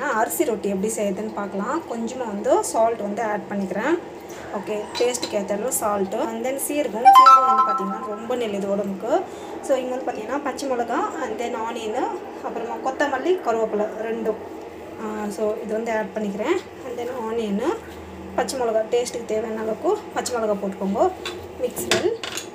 பார்த்தீங்கன்னா அரிசி ரொட்டி எப்படி செய்யுதுன்னு பார்க்கலாம் கொஞ்சமாக வந்து சால்ட் வந்து ஆட் பண்ணிக்கிறேன் ஓகே டேஸ்ட்டுக்கு ஏற்ற அளவு சால்ட்டு அண்ட் தென் சீரகம் சீரகம் வந்து பார்த்திங்கன்னா ரொம்ப நல்லது உடம்புக்கு ஸோ இங்கே வந்து பார்த்திங்கன்னா பச்சை மிளகா அண்ட் தென் ஆனியனு அப்புறமா கொத்தமல்லி கருவேப்பிலை ரெண்டும் ஸோ இது வந்து ஆட் பண்ணிக்கிறேன் அண்ட் தென் ஆனியனு பச்சை மிளகா டேஸ்ட்டுக்கு தேவையான அளவுக்கு பச்சை மிளகா போட்டுக்கோங்க மிக்ஸ் வெல்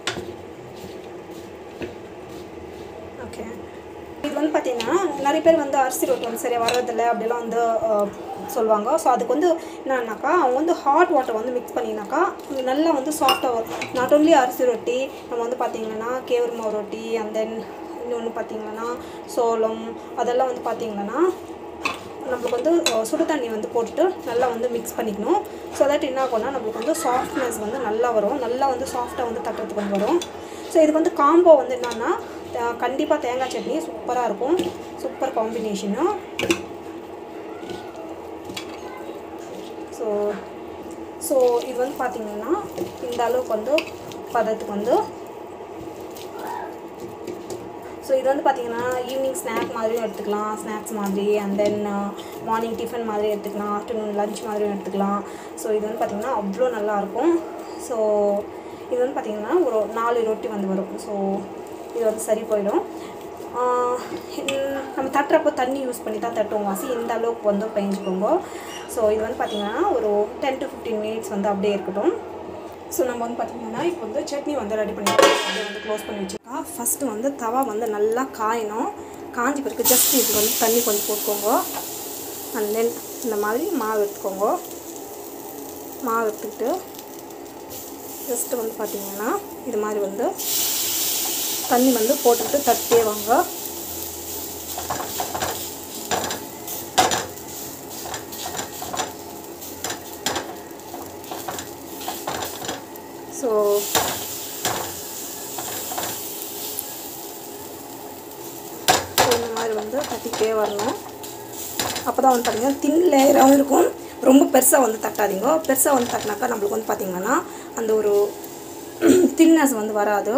ஓகே இது வந்து பார்த்தீங்கன்னா நிறைய பேர் வந்து அரிசி ரொட்டி வந்து சரியாக வர்றதில்ல அப்படிலாம் வந்து அஹ், சொல்லுவாங்க ஸோ அதுக்கு வந்து என்னன்னாக்கா அவங்க வந்து ஹாட் வாட்டர் வந்து மிக்ஸ் பண்ணினாக்கா இது நல்லா வந்து சாஃப்டாக வரும் நாட் ஓன்லி அரிசி ரொட்டி நம்ம வந்து பார்த்திங்கன்னா கேவுரு மாவு ரொட்டி அண்ட் தென் இன்னொன்று பார்த்திங்கன்னா சோளம் அதெல்லாம் வந்து பார்த்திங்கன்னா நம்மளுக்கு வந்து அஹ், சுடு தண்ணி வந்து போட்டுட்டு நல்லா வந்து மிக்ஸ் பண்ணிக்கணும் ஸோ தட் என்ன ஆகும்னா நம்மளுக்கு வந்து சாஃப்ட்னஸ் வந்து நல்லா வரும் நல்லா வந்து சாஃப்டாக வந்து தட்டுறதுக்கு வந்து வரும் ஸோ இதுக்கு வந்து காம்போ வந்து என்னன்னா கண்டிப்பாக தேங்காய் சட்னி சூப்பராக இருக்கும் சூப்பர் காம்பினேஷனு ஸோ ஸோ இது வந்து பார்த்திங்கன்னா இந்த அளவுக்கு வந்து பதத்துக்கு வந்து ஸோ இது வந்து பார்த்தீங்கன்னா ஈவினிங் ஸ்நாக் மாதிரியும் எடுத்துக்கலாம் ஸ்நாக்ஸ் மாதிரி அண்ட் தென் மார்னிங் டிஃபன் மாதிரி எடுத்துக்கலாம் ஆஃப்டர்நூன் லஞ்ச் மாதிரியும் எடுத்துக்கலாம் ஸோ இது வந்து பார்த்திங்கன்னா அவ்வளோ நல்லாயிருக்கும் ஸோ இது வந்து பார்த்திங்கன்னா ஒரு நாலு ரொட்டி வந்து வரும் ஸோ இது வந்து சரி போயிடும் ஆஹ் இந்த- நம்ம தட்டுறப்போ தண்ணி யூஸ் பண்ணி தான் தட்டுவோம் வாசி இந்த அளவுக்கு வந்து பெஞ்சுக்கோங்க ஸோ இது வந்து பார்த்திங்கன்னா ஒரு டென் டு ஃபிஃப்டீன் மினிட்ஸ் வந்து அப்படியே இருக்கட்டும் ஸோ நம்ம வந்து பார்த்திங்கன்னா இப்போ வந்து சட்னி வந்து ரெடி பண்ணிக்கலாம் அப்படியே வந்து க்ளோஸ் பண்ணி வச்சுக்கலாம் ஃபஸ்ட்டு வந்து தவா வந்து நல்லா காயணும் காஞ்சி பிறகு ஜஸ்ட் இது வந்து தண்ணி கொஞ்சம் போட்டுக்கோங்க அண்ட் தென் இந்த மாதிரி மாவு எடுத்துக்கோங்க மாவு எடுத்துக்கிட்டு ஜஸ்ட்டு வந்து பார்த்திங்கன்னா இது மாதிரி வந்து தண்ணி வந்து போட்டுக்கிட்டு தட்டே வாங்க ஸோ இந்த மாதிரி வந்து தட்டிக்கிட்டே வரணும் அப்போ தான் வந்து பார்த்திங்கன்னா தின் லேயராகவும் இருக்கும் ரொம்ப பெருசாக வந்து தட்டாதீங்க பெருசாக வந்து தட்டினாக்கா நம்மளுக்கு வந்து பார்த்திங்கன்னா அந்த ஒரு தின்னஸ் வந்து வராது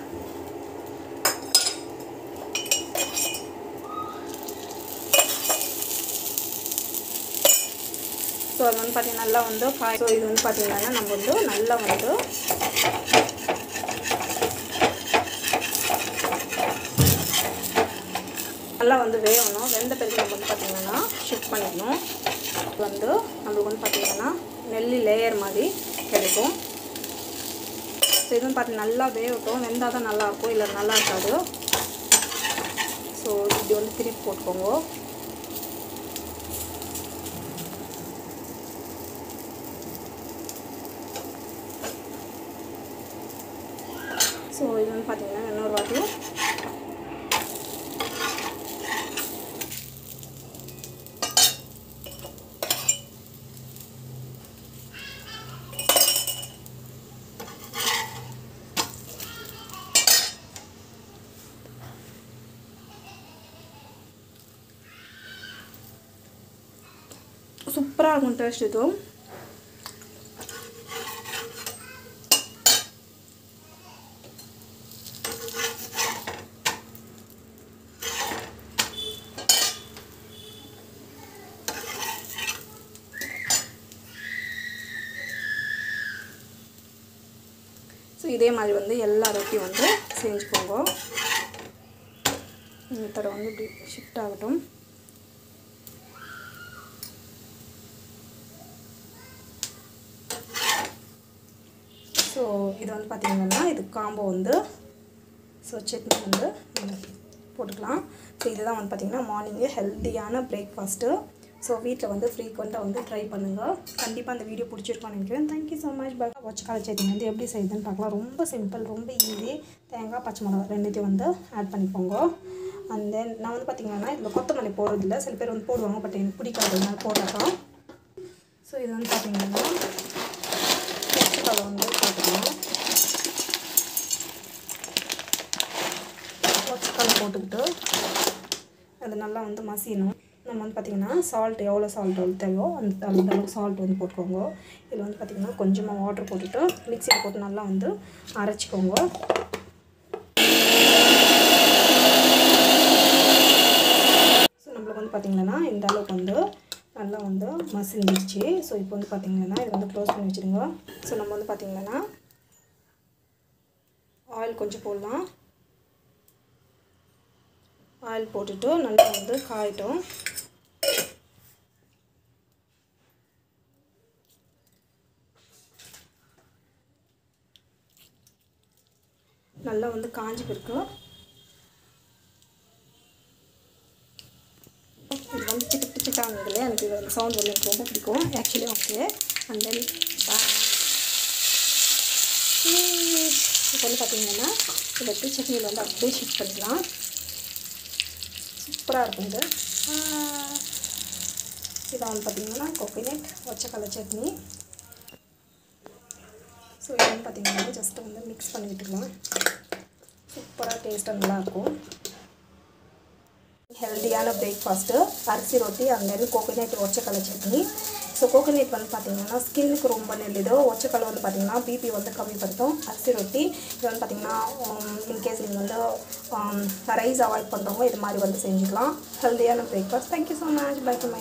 ஸோ அது வந்து பார்த்திங்கன்னா நல்லா வந்து காய் ஸோ இது வந்து பார்த்திங்கன்னா நம்ம வந்து நல்லா வந்து நல்லா வந்து வேகணும் வெந்த பிறகு நம்ம வந்து பார்த்திங்கன்னா ஷிஃப்ட் பண்ணிக்கணும் இது வந்து நம்மளுக்கு வந்து பார்த்திங்கன்னா நெல்லி லேயர் மாதிரி கிடைக்கும் ஸோ இது வந்து பார்த்து நல்லா வேகட்டும் வெந்தால் தான் நல்லாயிருக்கும் இல்லை நல்லா இருக்காது ஸோ இப்படி வந்து திருப்பி போட்டுக்கோங்க ஸோ இது வந்து பார்த்தீங்கன்னா இன்னொரு வாட்டி சூப்பராக இருக்கும் டேஸ்ட் இது ஸோ இதே மாதிரி வந்து எல்லா ரொட்டியும் வந்து செஞ்சுக்கோங்க இந்த தடவை வந்து இப்படி ஷிஃப்ட் ஆகட்டும் ஸோ இது வந்து பார்த்திங்கன்னா இது காம்போ வந்து ஸோ சட்னி வந்து நம்ம போட்டுக்கலாம் ஸோ இதுதான் வந்து பார்த்திங்கன்னா மார்னிங்கு ஹெல்த்தியான பிரேக்ஃபாஸ்ட்டு ஸோ வீட்டில் வந்து ஃப்ரீக்வெண்ட்டாக வந்து ட்ரை பண்ணுங்கள் கண்டிப்பாக அந்த வீடியோ பிடிச்சிருக்கோன்னு நினைக்கிறேன் தேங்க்யூ ஸோ மச் பை ஒச்சக்கால சட்னி வந்து எப்படி செய்யுதுன்னு பார்க்கலாம் ரொம்ப சிம்பிள் ரொம்ப ஈஸி தேங்காய் பச்சை மிளகா ரெண்டுத்தையும் வந்து ஆட் பண்ணிக்கோங்க அண்ட் தென் நான் வந்து பார்த்திங்கன்னா இதில் கொத்தமல்லி போடுறதில்ல சில பேர் வந்து போடுவாங்க பட் எனக்கு பிடிக்காததுனால போடுறாக்கா ஸோ இது வந்து பார்த்திங்கன்னா ஒச்சக்காலை வந்து போட்டுக்கலாம் ஒச்சக்கால் போட்டுக்கிட்டு அது நல்லா வந்து மசியணும் நம்ம வந்து பார்த்திங்கன்னா சால்ட் எவ்வளோ சால்ட் தேவையோ அந்த அந்த அளவுக்கு சால்ட் வந்து போட்டுக்கோங்க இதில் வந்து பார்த்திங்கன்னா கொஞ்சமாக வாட்டர் போட்டுட்டு மிக்சியில் போட்டு நல்லா வந்து அரைச்சிக்கோங்க ஸோ நம்மளுக்கு வந்து பார்த்தீங்கன்னா இந்த அளவுக்கு வந்து நல்லா வந்து மசிஞ்சிருச்சு ஸோ இப்போ வந்து பார்த்தீங்கன்னா இதை வந்து க்ளோஸ் பண்ணி வச்சுருங்க ஸோ நம்ம வந்து பார்த்தீங்கன்னா ஆயில் கொஞ்சம் போடலாம் ஆயில் போட்டுட்டு நல்லா வந்து காயட்டும் நல்லா வந்து காஞ்சி பிறகு இது வந்து சிட்டு சிட்டாக இருந்தது இல்லையா எனக்கு இது சவுண்ட் வந்து எனக்கு ரொம்ப பிடிக்கும் ஆக்சுவலி ஓகே அண்ட் தென் இப்போ வந்து பார்த்தீங்கன்னா இதை எடுத்து சட்னியில் வந்து அப்படியே ஷிஃப்ட் பண்ணிக்கலாம் சூப்பராக இருக்கும் இது இதை வந்து பார்த்தீங்கன்னா கோகோனட் ஒச்சக்கடலை சட்னி ஸோ இது வந்து பார்த்தீங்கன்னா ஜஸ்ட் வந்து மிக்ஸ் பண்ணி விட்டுக்கலாம் சூப்பராக டேஸ்ட்டாக நல்லாயிருக்கும் ஹெல்த்தியான பிரேக்ஃபாஸ்ட்டு அரிசி ரொட்டி அண்ட் தென் கோகோனட் ஒச்சக்கடலை சட்னி ஸோ கோகோனட் வந்து பார்த்திங்கன்னா ஸ்கின்னுக்கு ரொம்ப நல்லது ஒச்சக்கடலை வந்து பார்த்திங்கன்னா பிபி வந்து கம்மிப்படுத்தும் அரிசி ரொட்டி இது வந்து பார்த்திங்கன்னா இன்கேஸ் நீங்கள் வந்து ரைஸ் அவாய்ட் பண்ணுறவங்க இது மாதிரி வந்து செஞ்சுக்கலாம் ஹெல்த்தியான breakfast thank you so much bye my